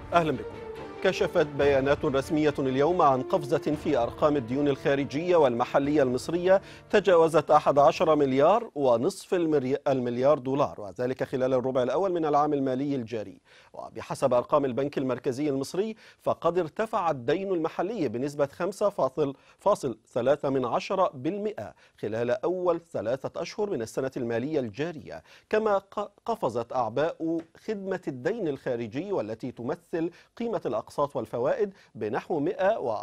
أهلا بكم كشفت بيانات رسمية اليوم عن قفزة في أرقام الديون الخارجية والمحلية المصرية تجاوزت 11 مليار ونصف المليار دولار وذلك خلال الربع الأول من العام المالي الجاري وبحسب أرقام البنك المركزي المصري فقد ارتفع الدين المحلي بنسبة 5.3% خلال أول ثلاثة أشهر من السنة المالية الجارية كما قفزت أعباء خدمة الدين الخارجي والتي تمثل قيمة الأقساط والفوائد بنحو 184%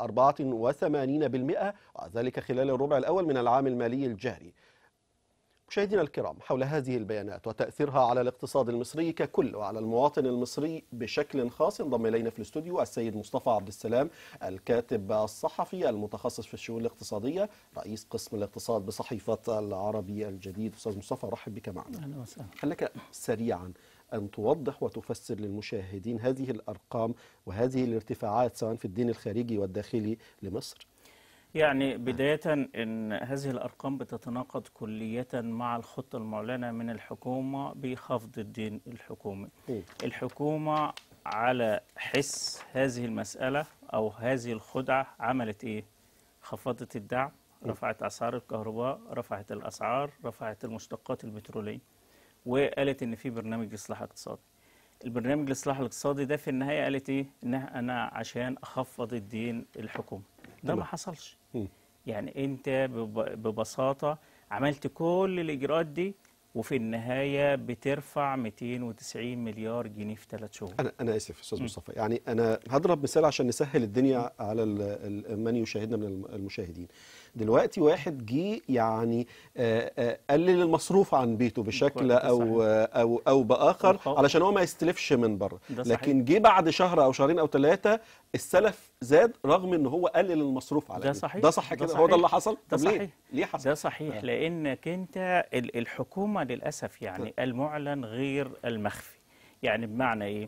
وذلك خلال الربع الأول من العام المالي الجاري مشاهدينا الكرام حول هذه البيانات وتأثيرها على الاقتصاد المصري ككل وعلى المواطن المصري بشكل خاص انضم إلينا في الاستوديو السيد مصطفى عبد السلام الكاتب الصحفي المتخصص في الشؤون الاقتصادية رئيس قسم الاقتصاد بصحيفة العربي الجديد أستاذ مصطفى رحب بك معنا أهلا وسهلا خلك سريعا أن توضح وتفسر للمشاهدين هذه الأرقام وهذه الارتفاعات سواء في الدين الخارجي والداخلي لمصر يعني بداية أن هذه الأرقام بتتناقض كلية مع الخطة المعلنة من الحكومة بخفض الدين الحكومي م. الحكومة على حس هذه المسألة أو هذه الخدعة عملت إيه؟ خفضت الدعم رفعت أسعار الكهرباء رفعت الأسعار رفعت المشتقات البترولية وقالت ان في برنامج اصلاح اقتصادي البرنامج الاصلاح الاقتصادي ده في النهايه قالت ايه ان انا عشان اخفض الدين الحكومي ده تمام. ما حصلش م. يعني انت بب- ببساطه عملت كل الاجراءات دي وفي النهايه بترفع 290 مليار جنيه في ثلاث شهور أنا أنا آسف أستاذ مصطفى يعني أنا هضرب مثال عشان نسهل الدنيا على ال- ال- من يشاهدنا من الم- المشاهدين دلوقتي واحد جه يعني آه، آه، قلل المصروف عن بيته بشكل ده أو صحيح. آه، أو أو بآخر بالخوف. علشان هو ما يستلفش من بره ده صحيح. لكن جه بعد شهر أو شهرين أو ثلاثة السلف زاد رغم إن هو قلل المصروف على ده بيته. صحيح. ده صح ده كده هو صحيح. ده اللي حصل ده طب ليه صحيح. ليه حصل ده صحيح آه. لانك انت ال- الحكومه للاسف يعني المعلن غير المخفي يعني بمعنى ايه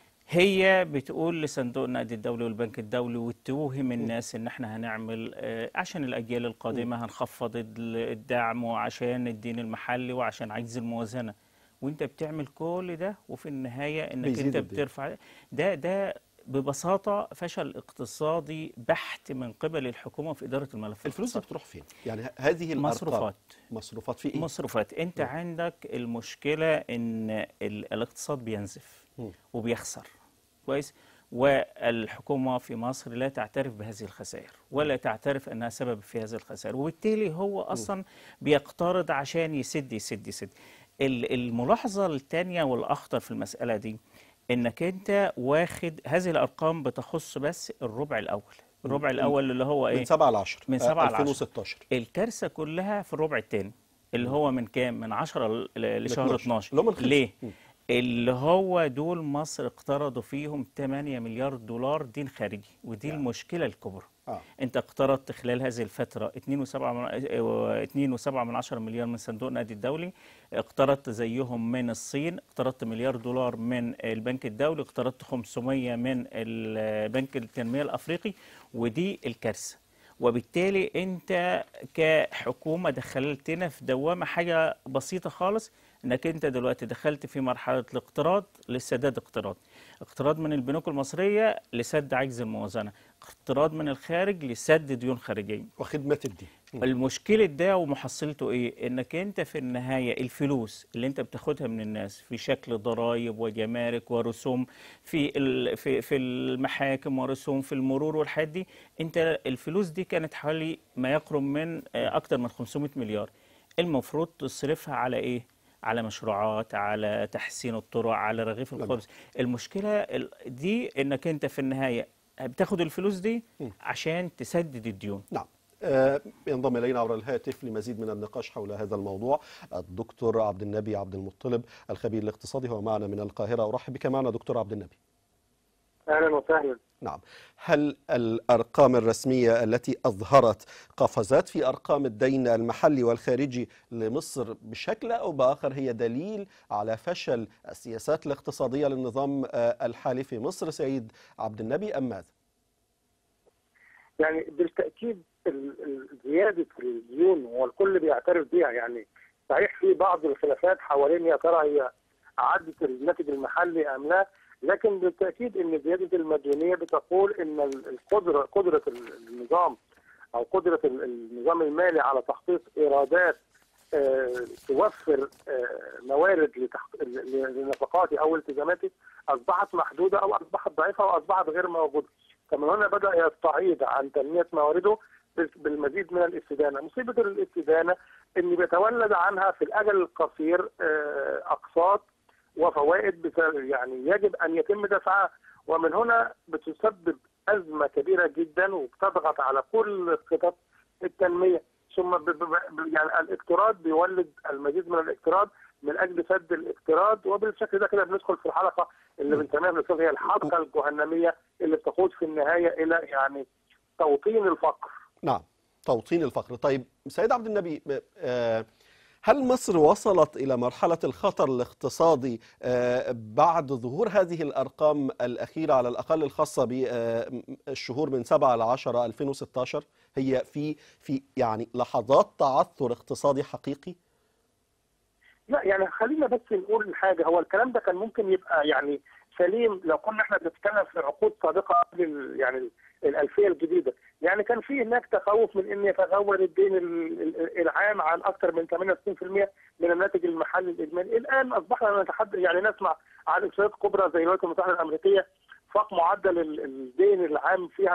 هي بتقول لصندوق النقد الدولي والبنك الدولي وتوهم الناس ان احنا هنعمل آه، عشان الاجيال القادمه هنخفض ال- الدعم وعشان الدين المحلي وعشان عجز الموازنه وانت بتعمل كل ده وفي النهايه انك بيزيد انت الدين. بترفع ده ده ببساطه فشل اقتصادي بحت من قبل الحكومه في اداره الملف الفلوس دي الاقتصادي. بتروح فين يعني ه- هذه الأرقام مصروفات مصروفات في إيه مصروفات انت نعم. عندك المشكله ان ال- الاقتصاد بينزف مم. وبيخسر كويس والحكومه في مصر لا تعترف بهذه الخسائر ولا تعترف انها سبب في هذه الخسائر وبالتالي هو اصلا بيقترض عشان يسد يسد يسد ال- الملاحظه الثانيه والاخطر في المساله دي انك انت واخد هذه الارقام بتخص بس الربع الاول الربع الاول اللي هو من ايه 7 ل 10 من 7 ل 10. 2016 الكارثه كلها في الربع الثاني اللي هو من كام من 10 ل- لشهر 12. 12 اللي هم الخمسة. ليه مم. اللي هو دول مصر اقترضوا فيهم 8 مليار دولار دين خارجي ودي يعني. المشكله الكبرى آه. انت اقترضت خلال هذه الفتره 2.7 من 2.7 من 10 مليار من صندوق النقد الدولي اقترضت زيهم من الصين اقترضت مليار دولار من البنك الدولي اقترضت 500 من البنك التنميه الافريقي ودي الكارثه وبالتالي انت كحكومه دخلتنا في دوامه حاجه بسيطه خالص انك انت دلوقتي دخلت في مرحله الاقتراض لسداد اقتراض اقتراض من البنوك المصريه لسد عجز الموازنه اقتراض من الخارج لسد ديون خارجيه وخدمة الدين مم. المشكلة ده ومحصلته ايه؟ انك انت في النهاية الفلوس اللي انت بتاخدها من الناس في شكل ضرائب وجمارك ورسوم في ال- في في المحاكم ورسوم في المرور والحاجات دي انت الفلوس دي كانت حوالي ما يقرب من آه، اكتر من 500 مليار المفروض تصرفها على ايه؟ على مشروعات على تحسين الطرق على رغيف نعم. الخبز المشكلة ال- دي انك انت في النهاية بتاخد الفلوس دي مم. عشان تسدد الديون نعم آه، ينضم الينا عبر الهاتف لمزيد من النقاش حول هذا الموضوع الدكتور عبد النبي عبد المطلب الخبير الاقتصادي هو معنا من القاهره ارحب بك معنا دكتور عبد النبي اهلا وسهلا نعم هل الارقام الرسميه التي اظهرت قفزات في ارقام الدين المحلي والخارجي لمصر بشكل او باخر هي دليل على فشل السياسات الاقتصاديه للنظام آه، الحالي في مصر سيد عبد النبي ام ماذا؟ يعني بالتاكيد ال- ال- زياده الديون والكل بيعترف بيها يعني صحيح في بعض الخلافات حوالين يا ترى هي عدت الناتج المحلي ام لا لكن بالتاكيد ان زياده المديونيه بتقول ان القدره قدره النظام او قدره النظام المالي على تحقيق ايرادات آه، توفر آه، موارد لتحق- ل- لنفقاتي او التزاماتي اصبحت محدوده او اصبحت ضعيفه واصبحت غير موجوده. فمن هنا بدا يستعيض عن تنميه موارده بال- بالمزيد من الاستدانه، مصيبه الاستدانه ان بيتولد عنها في الاجل القصير آه، اقساط وفوائد بت- يعني يجب ان يتم دفعها ومن هنا بتسبب ازمه كبيره جدا وبتضغط على كل خطط التنميه ثم ب- ب- ب- يعني الاقتراض بيولد المزيد من الاقتراض من اجل سد الاقتراض وبالشكل ده كده بندخل في الحلقه اللي بنسميها بالاقتصاد هي الحلقه الجهنميه اللي بتقود في النهايه الى يعني توطين الفقر. نعم توطين الفقر طيب سيد عبد النبي آه، هل مصر وصلت إلى مرحلة الخطر الاقتصادي آه، بعد ظهور هذه الأرقام الأخيرة على الأقل الخاصة بالشهور من 7 ل 10 2016 هي في في يعني لحظات تعثر اقتصادي حقيقي؟ لا يعني خلينا بس نقول حاجه هو الكلام ده كان ممكن يبقى يعني سليم لو كنا احنا بنتكلم في عقود سابقه قبل ال- يعني الالفيه الجديده، يعني كان في هناك تخوف من ان يتغول الدين ال- ال- العام عن اكثر من 68% من الناتج المحلي الاجمالي، الان اصبحنا نتحدث يعني نسمع عن اقتصادات كبرى زي الولايات المتحده الامريكيه فاق معدل ال- الدين العام فيها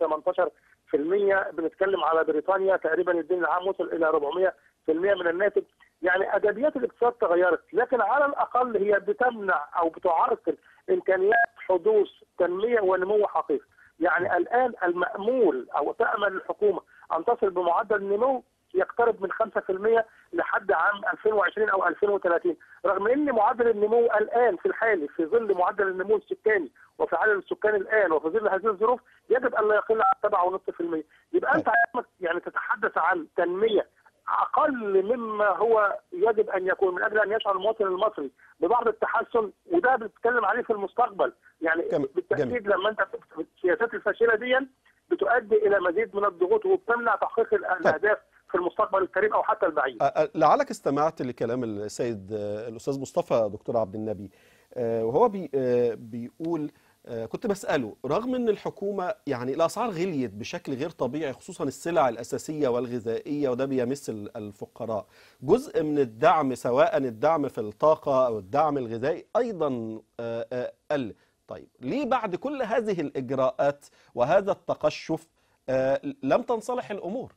118% بنتكلم على بريطانيا تقريبا الدين العام وصل الى 400% من الناتج يعني ادبيات الاقتصاد تغيرت لكن على الاقل هي بتمنع او بتعرقل امكانيات حدوث تنميه ونمو حقيقي يعني الان المامول او تامل الحكومه ان تصل بمعدل نمو يقترب من 5% لحد عام 2020 او 2030 رغم ان معدل النمو الان في الحالي في ظل معدل النمو السكاني وفي عدد السكان الان وفي ظل هذه الظروف يجب ان لا يقل عن 7.5% يبقى انت يعني تتحدث عن تنميه اقل مما هو يجب ان يكون من اجل ان يشعر المواطن المصري ببعض التحسن وده بنتكلم عليه في المستقبل يعني جميل. بالتاكيد جميل. لما انت السياسات الفاشله دي بتؤدي الى مزيد من الضغوط وبتمنع تحقيق الاهداف في المستقبل القريب او حتى البعيد أ- أ- لعلك استمعت لكلام السيد آه، الأستاذ مصطفى دكتور عبد النبي آه، وهو بي آه، بيقول آه، كنت بسأله رغم أن الحكومة يعني الأسعار غليت بشكل غير طبيعي خصوصا السلع الأساسية والغذائية وده بيمس ال- الفقراء جزء من الدعم سواء الدعم في الطاقة أو الدعم الغذائي أيضا آه، آه، قل طيب ليه بعد كل هذه الإجراءات وهذا التقشف آه، لم تنصلح الأمور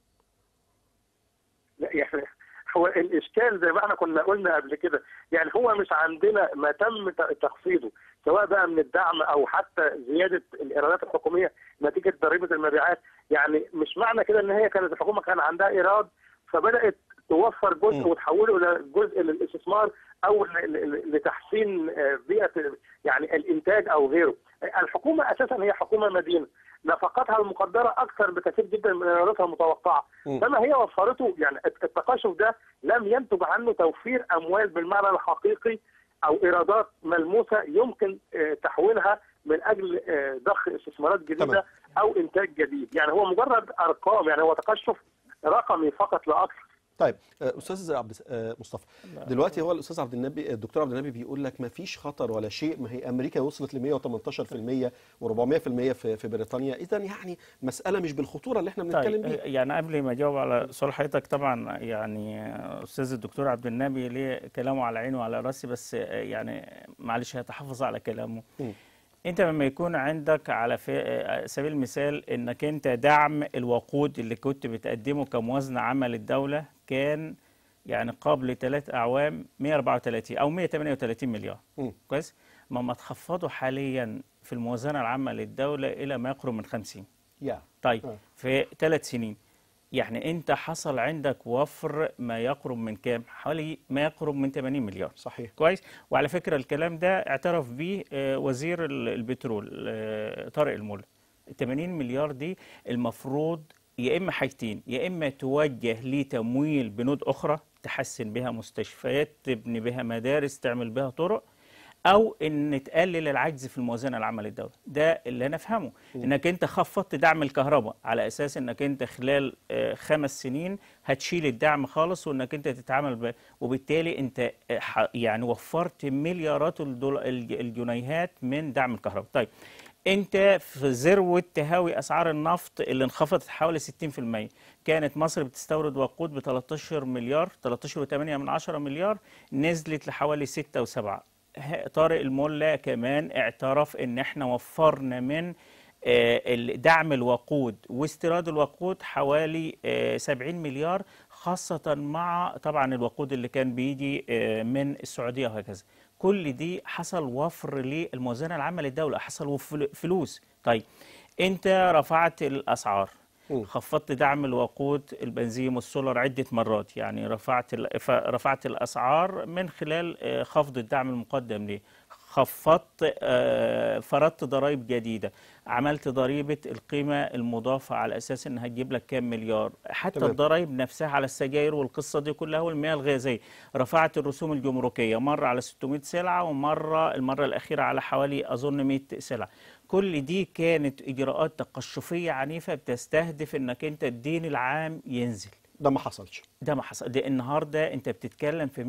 لا يعني هو الاشكال زي ما احنا كنا قلنا قبل كده يعني هو مش عندنا ما تم ت- تخفيضه سواء بقى من الدعم او حتى زياده الايرادات الحكوميه نتيجه ضريبه المبيعات يعني مش معنى كده ان هي كانت الحكومه كان عندها ايراد فبدات توفر جزء م. وتحوله الى جزء للاستثمار او ل- ل- لتحسين آه، بيئه يعني الانتاج او غيره. الحكومه اساسا هي حكومه مدينه نفقاتها المقدره اكثر بكثير جدا من ايراداتها المتوقعه. م. فما هي وفرته يعني التقاشف ده لم ينتج عنه توفير اموال بالمعنى الحقيقي او ايرادات ملموسه يمكن آه، تحويلها من اجل آه، ضخ استثمارات تمام. جديده او انتاج جديد، يعني هو مجرد ارقام يعني هو تقشف رقمي فقط لا اكثر. طيب آه، استاذ عبد آه، مصطفى دلوقتي هو الاستاذ عبد النبي الدكتور عبد النبي بيقول لك ما فيش خطر ولا شيء ما هي امريكا وصلت ل 118% و400% في في بريطانيا اذا يعني مساله مش بالخطوره اللي احنا بنتكلم طيب بيها يعني قبل ما اجاوب على سؤال حضرتك طبعا يعني استاذ الدكتور عبد النبي ليه كلامه على عيني وعلى راسي بس يعني معلش هتحفظ على كلامه م. انت لما يكون عندك على في سبيل المثال انك انت دعم الوقود اللي كنت بتقدمه كموازنه عامه للدوله كان يعني قبل ثلاث اعوام 134 او 138 مليار م. كويس ما ما تخفضوا حاليا في الموازنه العامه للدوله الى ما يقرب من 50 يا طيب آه. في ثلاث سنين يعني انت حصل عندك وفر ما يقرب من كام حوالي ما يقرب من 80 مليار صحيح كويس وعلى فكرة الكلام ده اعترف به آه، وزير ال- البترول آه، طارق الملا 80 مليار دي المفروض يا إما حاجتين يا إما توجه لتمويل بنود أخرى تحسن بها مستشفيات تبني بها مدارس تعمل بها طرق او ان تقلل العجز في الموازنه العامه للدوله ده اللي انا افهمه انك انت خفضت دعم الكهرباء على اساس انك انت خلال آه، خمس سنين هتشيل الدعم خالص وانك انت تتعامل ب... وبالتالي انت آه، ح- يعني وفرت مليارات الدول... الج- الجنيهات من دعم الكهرباء طيب انت في ذروه تهاوي اسعار النفط اللي انخفضت حوالي 60% كانت مصر بتستورد وقود ب 13 مليار 13.8 من 10 مليار نزلت لحوالي 6 و7 طارق الملا كمان اعترف ان احنا وفرنا من آه، ال- دعم الوقود واستيراد الوقود حوالي آه، 70 مليار خاصة مع طبعا الوقود اللي كان بيجي آه، من السعودية وهكذا كل دي حصل وفر للموازنة العامة للدولة حصل وفل- فلوس طيب انت رفعت الأسعار مم. خفضت دعم الوقود البنزين والسولار عدة مرات يعني رفعت ال- ف- رفعت الأسعار من خلال آه، خفض الدعم المقدم ليه خفضت آه، فرضت ضرائب جديدة عملت ضريبة القيمة المضافة على أساس إنها تجيب لك كام مليار حتى تمام. الضرائب نفسها على السجاير والقصة دي كلها والمياه الغازية رفعت الرسوم الجمركية مرة على 600 سلعة ومرة المرة الأخيرة على حوالي أظن 100 سلعة كل دي كانت إجراءات تقشفية عنيفة بتستهدف إنك أنت الدين العام ينزل ده ما حصلش ده ما حصل ده النهارده انت بتتكلم في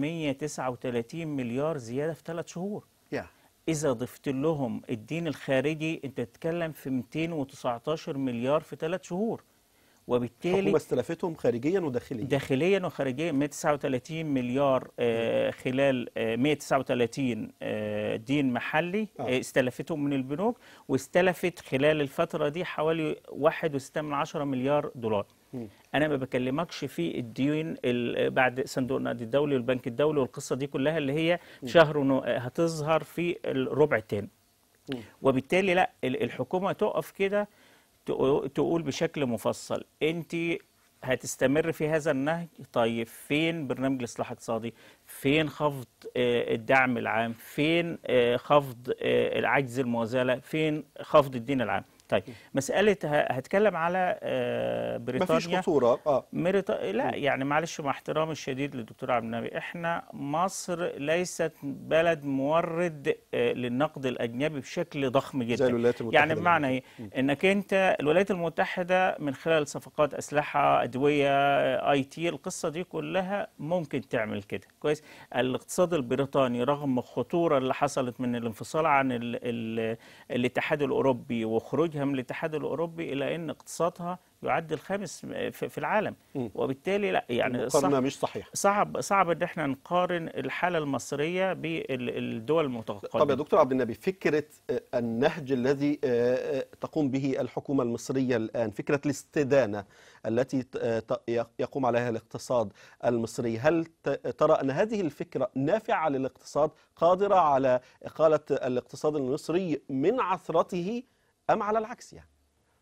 139 مليار زياده في ثلاث شهور يا اذا ضفت لهم الدين الخارجي انت بتتكلم في 219 مليار في ثلاث شهور وبالتالي الحكومة استلفتهم خارجيا وداخليا داخليا وخارجيا 139 مليار آه، خلال آه، 139 آه، دين محلي آه. آه، استلفتهم من البنوك واستلفت خلال الفترة دي حوالي 1.6 مليار دولار مم. انا ما بكلمكش في الديون ال- بعد صندوق النقد الدولي والبنك الدولي والقصه دي كلها اللي هي شهر ونو- هتظهر في الربع الثاني مم. وبالتالي لا ال- الحكومه تقف كده تقو- تقول بشكل مفصل انت هتستمر في هذا النهج طيب فين برنامج الاصلاح الاقتصادي فين خفض آه، الدعم العام فين آه، خفض آه، عجز الموازنه فين خفض الدين العام طيب مساله ه- هتكلم على آه، ما بريطانيا فيش خطورة اه مريط... لا يعني معلش مع احترامي الشديد للدكتور عبد النبي احنا مصر ليست بلد مورد آه، للنقد الاجنبي بشكل ضخم جدا زي الولايات المتحدة يعني بمعنى ايه انك انت الولايات المتحده من خلال صفقات اسلحه ادويه اي تي القصه دي كلها ممكن تعمل كده كويس الاقتصاد البريطاني رغم الخطوره اللي حصلت من الانفصال عن ال ال الاتحاد الاوروبي وخروجها من الاتحاد الاوروبي الى ان اقتصادها يعد الخامس في في العالم مم. وبالتالي لا يعني صح المقارنة مش صحيحة صعب صعب ان احنا نقارن الحاله المصريه بالدول المتقدمه طب يا دكتور عبد النبي فكرة آه، النهج الذي آه، آه، تقوم به الحكومة المصرية الآن فكرة الاستدانة التي ت- آه، ت- يقوم عليها الاقتصاد المصري هل ت- ترى أن هذه الفكرة نافعة للاقتصاد قادرة على إقالة الاقتصاد المصري من عثرته أم على العكس يعني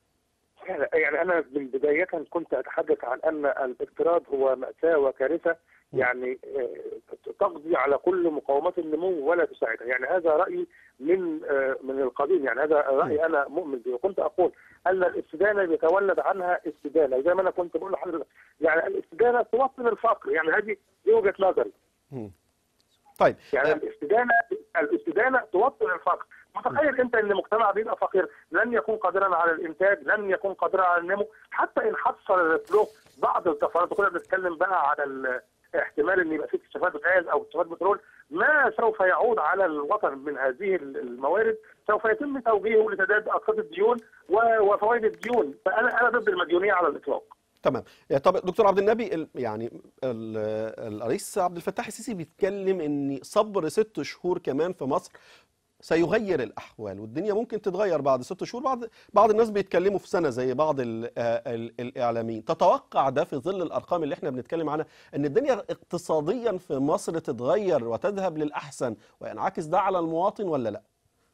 يعني انا من بدايه كنت اتحدث عن ان الاقتراض هو ماساه وكارثه يعني آه، تقضي على كل مقومات النمو ولا تساعدها يعني هذا رايي من آه، من القديم يعني هذا راي انا مؤمن به وكنت اقول ان الاستدانه بيتولد عنها استدانه زي ما انا كنت بقول لحضرتك يعني الاستدانه توطن الفقر يعني هذه دي وجهه نظري مم. طيب يعني آه، الاستدانه الاستدانه توطن الفقر متخيل انت ان مجتمع بيبقى فقير لن يكون قادرا على الانتاج لن يكون قادرا على النمو حتى ان حصلت له بعض الطفرات وكنا بنتكلم بقى على ال- احتمال ان يبقى في اكتشافات غاز او اكتشافات بترول ما سوف يعود على الوطن من هذه الموارد سوف يتم توجيهه لسداد اقساط الديون و- وفوائد الديون فانا انا ضد المديونيه على الاطلاق تمام يعني طب دكتور عبد النبي ال- يعني ال- الرئيس عبد الفتاح السيسي بيتكلم ان صبر ست شهور كمان في مصر سيغير الاحوال والدنيا ممكن تتغير بعد ست شهور بعض بعض الناس بيتكلموا في سنه زي بعض ال ال الاعلاميين تتوقع ده في ظل الارقام اللي احنا بنتكلم عنها ان الدنيا اقتصاديا في مصر تتغير وتذهب للاحسن وينعكس ده على المواطن ولا لا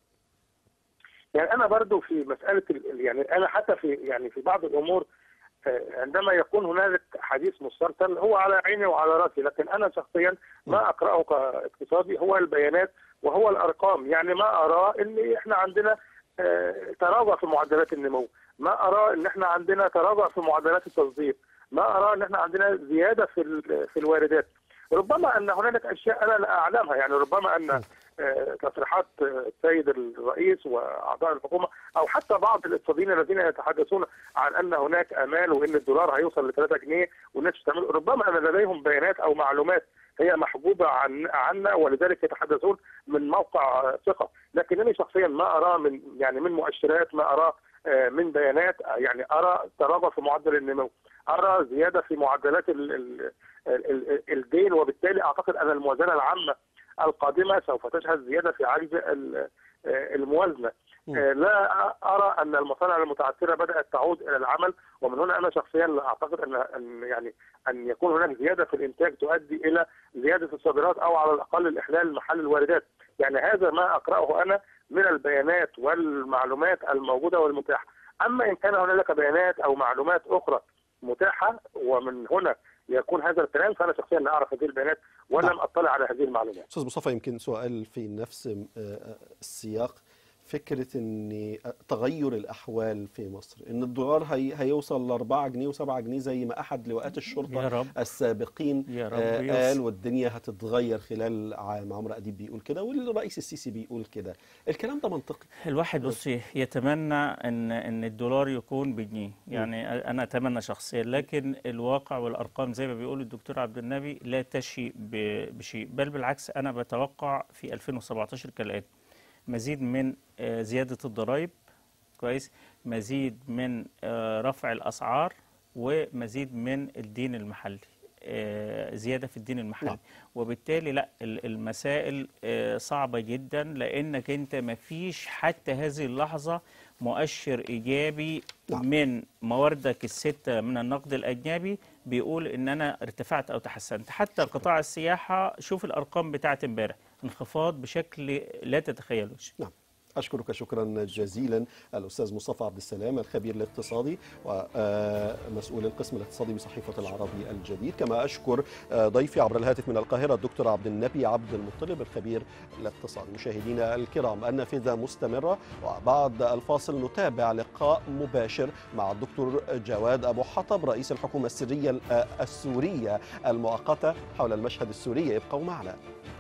يعني انا برضو في مساله ال- يعني انا حتى في يعني في بعض الامور آه، عندما يكون هنالك حديث مسترسل هو على عيني وعلى راسي لكن انا شخصيا ما اقراه كاقتصادي هو البيانات وهو الارقام يعني ما اراه ان احنا عندنا آه، تراجع في معدلات النمو ما اراه ان احنا عندنا تراجع في معدلات التصدير ما اراه ان احنا عندنا زياده في ال- في الواردات ربما ان هنالك اشياء انا لا اعلمها يعني ربما ان آه، تصريحات آه، السيد الرئيس واعضاء الحكومه او حتى بعض الاقتصاديين الذين يتحدثون عن ان هناك امال وان الدولار هيوصل ل 3 جنيه والناس تعمل ربما ان لديهم بيانات او معلومات هي محجوبه عن عنا ولذلك يتحدثون من موقع آه، ثقه لكنني شخصيا ما اراه من يعني من مؤشرات ما اراه آه، من بيانات آه، يعني ارى تراجع في معدل النمو ارى زياده في معدلات ال- ال- ال- ال- الدين وبالتالي اعتقد ان الموازنه العامه القادمه سوف تشهد زياده في عجز ال- آه، الموازنه مم. آه، لا ارى ان المصانع المتعثره بدات تعود الى العمل ومن هنا انا شخصيا لا اعتقد ان ان يعني ان يكون هناك زياده في الانتاج تؤدي الى زياده الصادرات او على الاقل الاحلال محل الواردات يعني هذا ما اقراه انا من البيانات والمعلومات الموجوده والمتاحه اما ان كان هنالك بيانات او معلومات اخرى متاحه ومن هنا يكون هذا الكلام فانا شخصيا لا اعرف هذه البيانات ولم نعم. اطلع على هذه المعلومات استاذ مصطفى يمكن سؤال في نفس آه، السياق فكره ان تغير الاحوال في مصر ان الدولار هي هيوصل ل 4 جنيه و7 جنيه زي ما احد لواءات يا الشرطه رب السابقين يا رب آه، يوصل. قال والدنيا هتتغير خلال عام عمرو اديب بيقول كده والرئيس السيسي بيقول كده الكلام ده منطقي الواحد بص يتمنى ان ان الدولار يكون بجنيه يعني انا اتمنى شخصيا لكن الواقع والارقام زي ما بيقول الدكتور عبد النبي لا تشي ب- بشيء بل بالعكس انا بتوقع في 2017 كالاتي مزيد من آه، زياده الضرائب كويس مزيد من آه، رفع الاسعار ومزيد من الدين المحلي آه، زياده في الدين المحلي نعم. وبالتالي لا ال- المسائل آه، صعبه جدا لانك انت ما فيش حتى هذه اللحظه مؤشر ايجابي نعم. من مواردك السته من النقد الاجنبي بيقول ان انا ارتفعت او تحسنت حتى قطاع السياحه شوف الارقام بتاعت امبارح انخفاض بشكل لا تتخيلوش نعم أشكرك شكرا جزيلا الأستاذ مصطفى عبد السلام الخبير الاقتصادي ومسؤول القسم الاقتصادي بصحيفة العربي الجديد كما أشكر آه، ضيفي عبر الهاتف من القاهرة الدكتور عبد النبي عبد المطلب الخبير الاقتصادي مشاهدينا الكرام النافذة مستمرة وبعد الفاصل نتابع لقاء مباشر مع الدكتور جواد أبو حطب رئيس الحكومة السرية السورية المؤقتة حول المشهد السوري ابقوا معنا